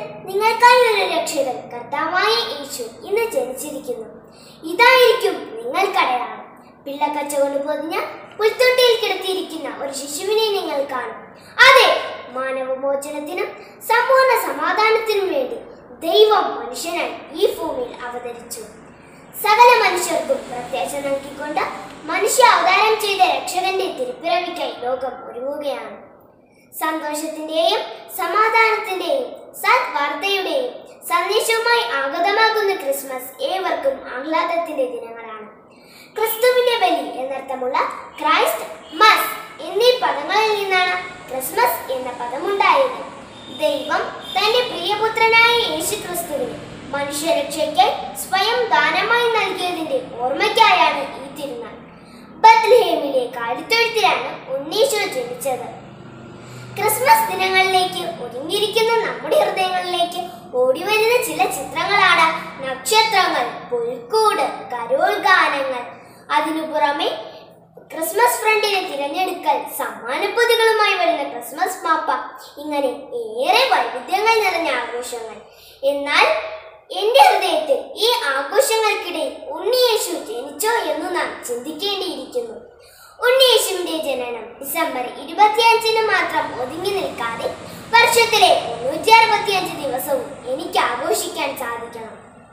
നിങ്ങൾക്കായി ഒരു രക്ഷകൻ കർത്താവായ യേശു ഇന്ന് ജനിച്ചിരിക്കുന്നു ഇതായിരിക്കും നിങ്ങൾക്കടയാളം പിള്ളക്കച്ച കൊണ്ട് പൊതിഞ്ഞ പുൽത്തൊട്ടിയിൽ കിടത്തിയിരിക്കുന്ന ഒരു ശിശുവിനെ നിങ്ങൾ കാണും അതെ മാനവമോചനത്തിനും സമ്പൂർണ്ണ സമാധാനത്തിനും വേണ്ടി ദൈവം മനുഷ്യനായി ഈ ഭൂമിയിൽ അവതരിച്ചു സകല മനുഷ്യർക്കും പ്രത്യാശ നൽകിക്കൊണ്ട് മനുഷ്യ അവതാരം ചെയ്ത രക്ഷകന്റെ തിരുപ്പിറവിക്കായി ലോകം ഒരുങ്ങുകയാണ് സന്തോഷത്തിന്റെയും സമാധാനത്തിന്റെയും സദ്വാർത്തയുടെയും സന്ദേശവുമായി ആഗതമാകുന്ന ക്രിസ്മസ് ഏവർക്കും ആഹ്ലാദത്തിന്റെ ദിനങ്ങളാണ് ക്രിസ്തുവിന്റെ ബലി എന്നർത്ഥമുള്ള ക്രൈസ്റ്റ് മസ് എന്നീ പദങ്ങളിൽ നിന്നാണ് ക്രിസ്മസ് എന്ന പദമുണ്ടായത് ദൈവം തന്റെ പ്രിയപുത്രനായ യേശു ക്രിസ്തുവിന് മനുഷ്യരക്ഷയ്ക്കായി സ്വയം ദാനമായി നൽകിയതിന്റെ ഓർമ്മയ്ക്കായാണ് ഈ തിരുനാൾ ബത്ലഹേമിലെ കാലിത്തൊഴുത്തിലാണ് ഉണ്ണീശോ ജനിച്ചത് ക്രിസ്മസ് ദിനങ്ങളിലേക്ക് ഒതുങ്ങിയിരിക്കുന്ന നമ്മുടെ ഹൃദയങ്ങളിലേക്ക് ഓടിവരുന്ന ചില ചിത്രങ്ങളാണ് നക്ഷത്രങ്ങൾ പുൽക്കൂട് കരോൾ ഗാനങ്ങൾ അതിനു പുറമെ ക്രിസ്മസ് ഫ്രണ്ടിനെ തിരഞ്ഞെടുക്കൽ സമ്മാനപ്പൊതികളുമായി വരുന്ന ക്രിസ്മസ് മാപ്പ ഇങ്ങനെ ഏറെ വൈവിധ്യങ്ങൾ നിറഞ്ഞ ആഘോഷങ്ങൾ എന്നാൽ എന്റെ ഹൃദയത്തിൽ ഈ ആഘോഷങ്ങൾക്കിടയിൽ ഉണ്ണിയേശു ജനിച്ചോ എന്ന് നാം ചിന്തിക്കേണ്ടിയിരിക്കുന്നു ഉണ്ണിയേശുവിന്റെ ജനനം ഡിസംബർ ഇരുപത്തിയഞ്ചിന് മാത്രം ഒതുങ്ങി നിൽക്കാതെ വർഷത്തിലെ മുന്നൂറ്റി അറുപത്തിയഞ്ച് ദിവസവും എനിക്ക് ആഘോഷിക്കാൻ സാധിക്കണം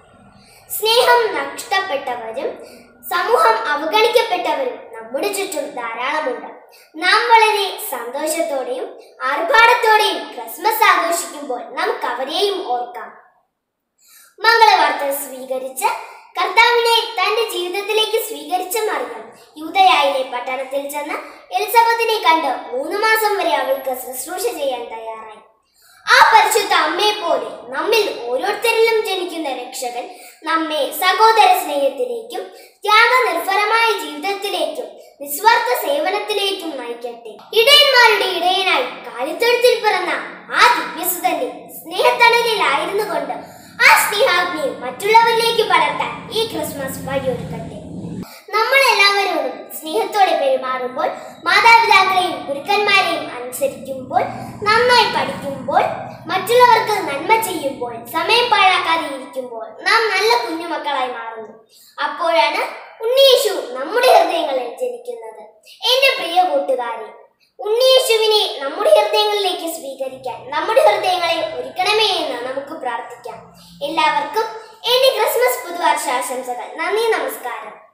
സ്നേഹം നഷ്ടപ്പെട്ടവരും സമൂഹം അവഗണിക്കപ്പെട്ടവരും നമ്മുടെ ചുറ്റും ധാരാളമുണ്ട് നാം വളരെ സന്തോഷത്തോടെയും ആർഭാടത്തോടെയും ക്രിസ്മസ് ആഘോഷിക്കുമ്പോൾ നമുക്ക് അവരെയും ഓർക്കാം മംഗളവാർത്ത സ്വീകരിച്ച് കർത്താവിനെ തന്റെ ജീവിതത്തിലേക്ക് സ്വീകരിച്ച മറിയം യൂതയായിലെ പട്ടണത്തിൽ ചെന്ന് എലിസബത്തിനെ കണ്ട് മൂന്ന് മാസം വരെ അവൾക്ക് ശുശ്രൂഷ ചെയ്യാൻ തയ്യാറായി ആ പരിശുദ്ധ അമ്മയെ പോലെ നമ്മിൽ ഓരോരുത്തരിലും ജനിക്കുന്ന രക്ഷകൻ നമ്മെ സഹോദര സ്നേഹത്തിലേക്കും ത്യാഗനിർഭരമായ ജീവിതത്തിലേക്കും നിസ്വാർത്ഥ സേവനത്തിലേക്കും നയിക്കട്ടെ ഇടയന്മാരുടെ ഇടയനായി കാലിത്തൊഴുത്തിൽ പിറന്ന ആ ദിവ്യസുതന്റെ സ്നേഹത്തണലിലായിരുന്നു കൊണ്ട് ആ സ്നേഹാഗ്നിയെ മറ്റുള്ളവരിലേക്ക് പടർത്താൻ ഈ ക്രിസ്മസ് വഴിയൊരുക്കട്ടെ നമ്മൾ എല്ലാവരോടും സ്നേഹത്തോടെ പെരുമാറുമ്പോൾ മാതാപിതാക്കളെയും ഗുരുക്കന്മാരെയും അനുസരിക്കുമ്പോൾ നന്നായി പഠിക്കുമ്പോൾ മറ്റുള്ളവർക്ക് നന്മ ചെയ്യുമ്പോൾ സമയം പാഴാക്കാതെ ഇരിക്കുമ്പോൾ നാം നല്ല കുഞ്ഞുമക്കളായി മാറുന്നു അപ്പോഴാണ് ഉണ്ണിയേശു നമ്മുടെ ഹൃദയങ്ങളിൽ ജനിക്കുന്നത് എന്റെ പ്രിയ കൂട്ടുകാരെ ഉണ്ണിയേശുവിനെ നമ്മുടെ ഹൃദയങ്ങളിലേക്ക് സ്വീകരിക്കാൻ നമ്മുടെ ഹൃദയങ്ങളെ ഒരുക്കണമേ എന്ന് നമുക്ക് പ്രാർത്ഥിക്കാം എല്ലാവർക്കും എന്റെ ക്രിസ്മസ് പുതുവർഷാശംസകൾ നന്ദി നമസ്കാരം